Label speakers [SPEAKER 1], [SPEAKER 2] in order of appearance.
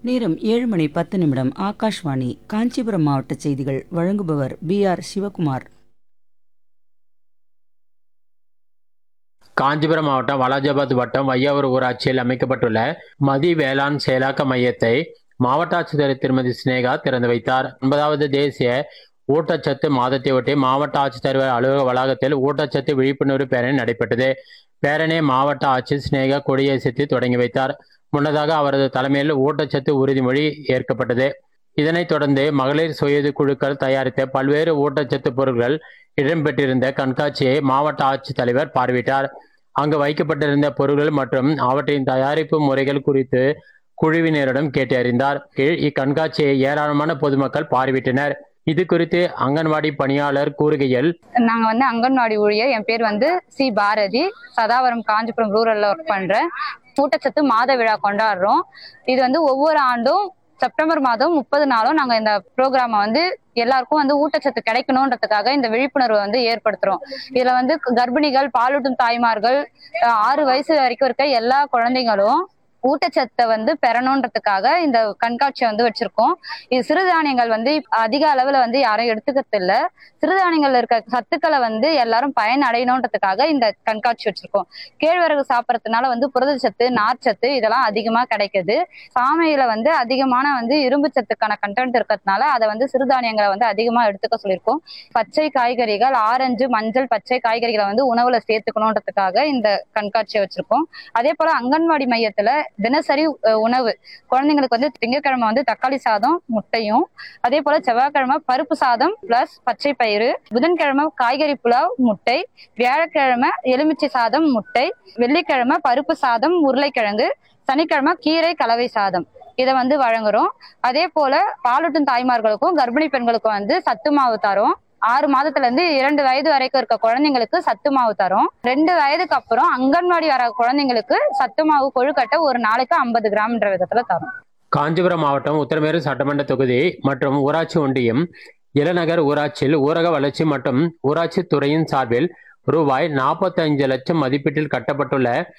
[SPEAKER 1] நேரம் ஏழு மணி பத்து நிமிடம் ஆகாஷ்வாணி காஞ்சிபுரம் மாவட்ட செய்திகள் வழங்குபவர் பி ஆர் சிவகுமார்
[SPEAKER 2] காஞ்சிபுரம் மாவட்டம் வாலாஜாபாத் வட்டம் வையாவூர் ஊராட்சியில் அமைக்கப்பட்டுள்ள மதி வேளாண் செயலாக்க மையத்தை மாவட்ட ஆட்சித்தலைவர் திருமதி சினேகா திறந்து வைத்தார் ஒன்பதாவது தேசிய ஊட்டச்சத்து மாதத்தையொட்டி மாவட்ட ஆட்சித்தலைவர் அலுவலக வளாகத்தில் ஊட்டச்சத்து விழிப்புணர்வு பேரணி நடைபெற்றது பேரணியை மாவட்ட ஆட்சியர் சினேகா கொடியசைத்து தொடங்கி வைத்தார் முன்னதாக அவரது தலைமையில் ஊட்டச்சத்து உறுதிமொழி ஏற்கப்பட்டது இதனைத் தொடர்ந்து மகளிர் சுயது குழுக்கள் தயாரித்த பல்வேறு ஊட்டச்சத்து பொருட்கள் இடம்பெற்றிருந்த கண்காட்சியை மாவட்ட ஆட்சித்தலைவர் பார்வையிட்டார் அங்கு வைக்கப்பட்டிருந்த பொருட்கள் மற்றும் அவற்றின் தயாரிப்பு முறைகள் குறித்து குழுவினரிடம் கேட்டறிந்தார் கீழ் இக்கண்காட்சியை ஏராளமான பொதுமக்கள் பார்வையிட்டனர் இது குறித்து அங்கன்வாடி பணியாளர் கூறுகையில்
[SPEAKER 3] நாங்க வந்து அங்கன்வாடி ஊழியர் என் பேர் வந்து சி பாரதி சதாவரம் காஞ்சிபுரம் ரூரல்ல ஒர்க் பண்றேன் ஊட்டச்சத்து மாத விழா கொண்டாடுறோம் இது வந்து ஒவ்வொரு ஆண்டும் செப்டம்பர் மாதம் முப்பது நாளும் நாங்க இந்த ப்ரோக்ராமை வந்து எல்லாருக்கும் வந்து ஊட்டச்சத்து கிடைக்கணுன்றதுக்காக இந்த விழிப்புணர்வை வந்து ஏற்படுத்துறோம் இதுல வந்து கர்ப்பிணிகள் பாலூட்டும் தாய்மார்கள் அஹ் ஆறு வயசு வரைக்கும் இருக்க எல்லா குழந்தைங்களும் ஊட்டச்சத்தை வந்து பெறணுன்றதுக்காக இந்த கண்காட்சியை வந்து வச்சிருக்கோம் இது சிறுதானியங்கள் வந்து அதிக அளவுல வந்து யாரும் எடுத்துக்கிறது இல்ல சிறுதானியங்கள்ல இருக்க சத்துக்களை வந்து எல்லாரும் பயன் அடையணுன்றதுக்காக இந்த கண்காட்சி வச்சிருக்கோம் கேழ்வரகு சாப்பிட்றதுனால வந்து புரதச்சத்து நார்ச்சத்து இதெல்லாம் அதிகமா கிடைக்குது சாமையில வந்து அதிகமான வந்து இரும்பு சத்துக்கான கண்டென்ட் இருக்கிறதுனால அதை வந்து சிறுதானியங்களை வந்து அதிகமா எடுத்துக்க சொல்லியிருக்கோம் பச்சை காய்கறிகள் ஆரஞ்சு மஞ்சள் பச்சை காய்கறிகளை வந்து உணவுல சேர்த்துக்கணுன்றதுக்காக இந்த கண்காட்சியை வச்சிருக்கோம் அதே போல அங்கன்வாடி மையத்துல தினசரி அஹ், உணவு குழந்தைங்களுக்கு வந்து திங்கட்கிழமை வந்து தக்காளி சாதம் முட்டையும் அதே போல செவ்வாய்க்கிழமை பருப்பு சாதம் பிளஸ் பச்சை பயிறு புதன்கிழமை காய்கறி புலாவ் முட்டை வியாழக்கிழமை எலுமிச்சை சாதம் முட்டை வெள்ளிக்கிழமை பருப்பு சாதம் உருளைக்கிழங்கு சனிக்கிழமை கீரை கலவை சாதம் இதை வந்து வழங்குறோம் அதே போல பாலூட்டும் தாய்மார்களுக்கும் கர்ப்பிணி பெண்களுக்கும் வந்து சத்து மாவு தரோம் ஆறு மாதத்துல இருந்து இரண்டு வயது வரைக்கும் இருக்க குழந்தைங்களுக்கு சத்து மாவு தரோம் ரெண்டு வயதுக்கு அப்புறம் அங்கன்வாடி வர குழந்தைங்களுக்கு சத்து மாவு கொழுக்கட்டை ஒரு நாளைக்கு ஐம்பது கிராம்ன்ற விதத்துல தரோம்
[SPEAKER 2] காஞ்சிபுரம் மாவட்டம் உத்தரமேரு சட்டமன்ற தொகுதி மற்றும் ஊராட்சி ஒன்றியம் இளநகர் ஊராட்சியில் ஊரக வளர்ச்சி மற்றும் ஊராட்சி துறையின் சார்பில் ரூபாய் நாற்பத்தைந்து லட்சம் மதிப்பீட்டில் கட்டப்பட்டுள்ள